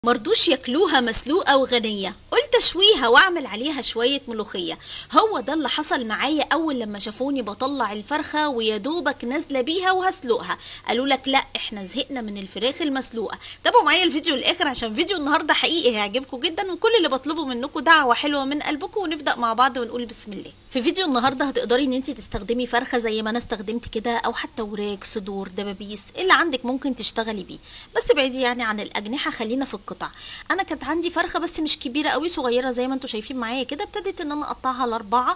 مرضوش ياكلوها مسلوقة وغنية قلت اشويها واعمل عليها شوية ملوخية هو ده اللي حصل معايا اول لما شافوني بطلع الفرخة ويا دوبك نازلة بيها وهسلقها قالوا لك لا احنا زهقنا من الفراخ المسلوقة تابعوا معايا الفيديو للاخر عشان فيديو النهاردة حقيقي هيعجبكم جدا وكل اللي بطلبه منكم دعوة حلوة من قلبكم ونبدأ مع بعض ونقول بسم الله في فيديو النهاردة هتقدري ان انت تستخدمي فرخة زي ما انا استخدمت كده او حتى وراك صدور دبابيس اللي عندك ممكن تشتغلي بيه بس بعيدي يعني عن الاجنحة خلينا في القطع انا كانت عندي فرخه بس مش كبيره قوي صغيره زي ما انتم شايفين معايا كده ابتديت ان انا اقطعها لاربعه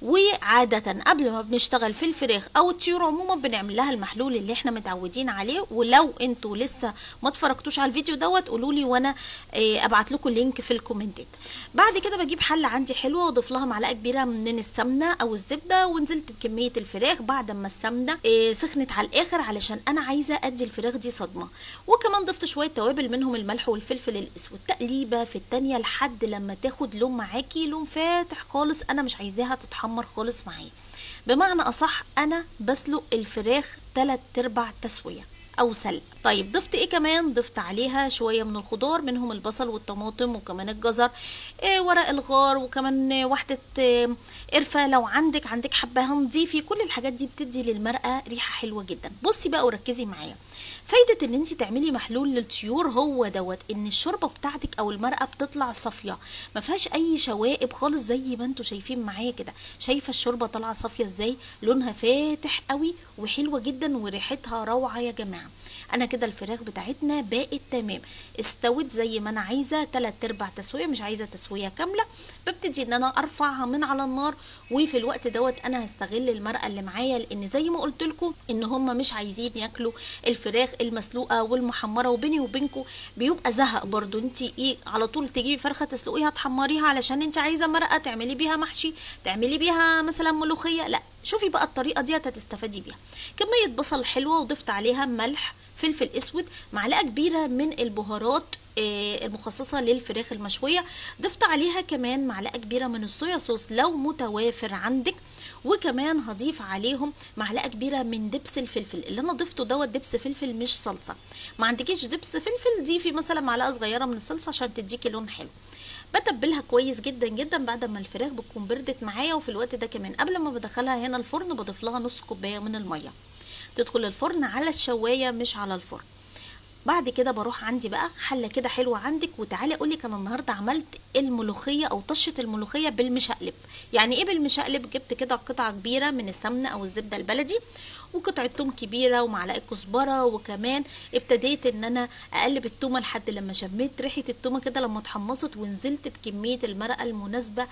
وعاده قبل ما بنشتغل في الفراخ او الطيور عموما بنعمل لها المحلول اللي احنا متعودين عليه ولو انتوا لسه ما اتفرجتوش على الفيديو دوت قولوا لي وانا ابعت لكم اللينك في الكومنتات بعد كده بجيب حله عندي حلوه واضيف لها معلقه كبيره من السمنه او الزبده ونزلت بكميه الفراخ بعد ما السمنه سخنت على الاخر علشان انا عايزه ادي الفراخ دي صدمه وكمان ضفت شويه توابل منهم الملح والفلفل الاسود تقليبه في التانية لحد لما تاخد لون معاكي لون فاتح خالص انا مش عايزاها تتحمر خالص معايا بمعنى اصح انا بسلق الفراخ تلات ارباع تسويه او سلق طيب ضفت ايه كمان ضفت عليها شويه من الخضار منهم البصل والطماطم وكمان الجزر إيه ورق الغار وكمان واحده إيه قرفه لو عندك عندك حبهان ضيفي كل الحاجات دي بتدي للمرقه ريحه حلوه جدا بصي بقى وركزي معايا فايدة ان انت تعملي محلول للطيور هو دوت ان الشوربة بتاعتك او المرقة بتطلع صافية ما فيهاش اي شوائب خالص زي ما انتوا شايفين معايا كده شايفة الشوربة طالعة صافية ازاي لونها فاتح قوي وحلوة جدا وريحتها روعة يا جماعة انا كده الفراخ بتاعتنا بقت تمام استوت زي ما انا عايزه تلات ارباع تسويه مش عايزه تسويه كامله ببتدي ان انا ارفعها من على النار وفي الوقت دوت انا هستغل المرقه اللي معايا لان زي ما قلت لكم ان هم مش عايزين ياكلوا الفراخ المسلوقه والمحمره وبيني وبينكم بيبقى زهق برضو انت ايه على طول تجيبي فرخه تسلقيها تحمريها علشان انت عايزه مرقه تعملي بيها محشي تعملي بيها مثلا ملوخيه لا شوفي بقى الطريقه ديت هتستفادي بيها كميه بصل حلوه وضفت عليها ملح فلفل اسود معلقه كبيره من البهارات المخصصة للفراخ المشوية ضفت عليها كمان معلقة كبيرة من الصويا صوص لو متوافر عندك وكمان هضيف عليهم معلقة كبيرة من دبس الفلفل اللي انا ضفته دوت دبس فلفل مش صلصة ما عندكيش دبس فلفل ضيفي مثلا معلقة صغيرة من الصلصة عشان تديكي لون حلو بتبلها كويس جدا جدا بعد ما الفراخ بتكون بردت معايا وفي الوقت ده كمان قبل ما بدخلها هنا الفرن بضيف لها نص كوبايه من الميه تدخل الفرن على الشوايه مش على الفرن بعد كده بروح عندي بقى حله كده حلوه عندك وتعالي اقول لك انا النهارده عملت الملوخيه او طشه الملوخيه بالمشقلب يعني ايه بالمشقلب جبت كده قطعه كبيره من السمنه او الزبده البلدي وقطعه توم كبيره ومعلقه كزبره وكمان ابتديت ان انا اقلب التومه لحد لما شميت ريحه التومه كده لما اتحمصت ونزلت بكميه المرقه المناسبه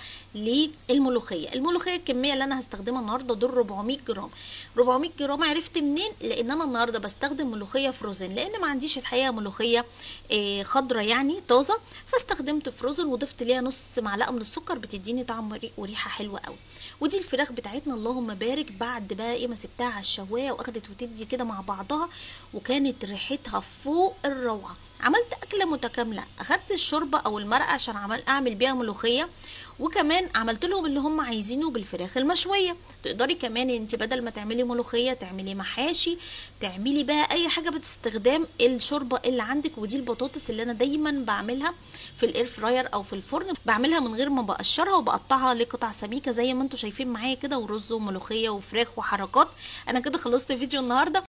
للملوخيه الملوخيه الكميه اللي انا هستخدمها النهارده دول 400 جرام 400 جرام عرفت منين لان انا النهارده بستخدم ملوخيه فروزن لان ما عنديش الحقيقه ملوخيه إيه خضره يعني طازه فاستخدمت فروزن وضفت ليها نص معلقه من السكر بتديني طعم وريحه حلوه قوي ودي الفراخ بتاعتنا اللهم بارك بعد بقى ايه ما سبتها على الشوايه واخدت وتدي كده مع بعضها وكانت ريحتها فوق الروعه عملت اكله متكامله اخدت الشوربه او المرقه عشان عمل اعمل بيها ملوخيه وكمان عملت لهم اللي هم عايزينه بالفراخ المشويه تقدري كمان انت بدل ما تعملي ملوخيه تعملي محاشي تعملي بقى اي حاجه باستخدام الشوربه اللي عندك ودي البطاطس اللي انا دايما بعملها في الاير فراير او في الفرن بعملها من غير ما بقشرها وبقطعها لقطع سميكه زي ما انتم شايفين معايا كده ورز وملوخيه وفراخ وحركات انا كده خلصت فيديو النهارده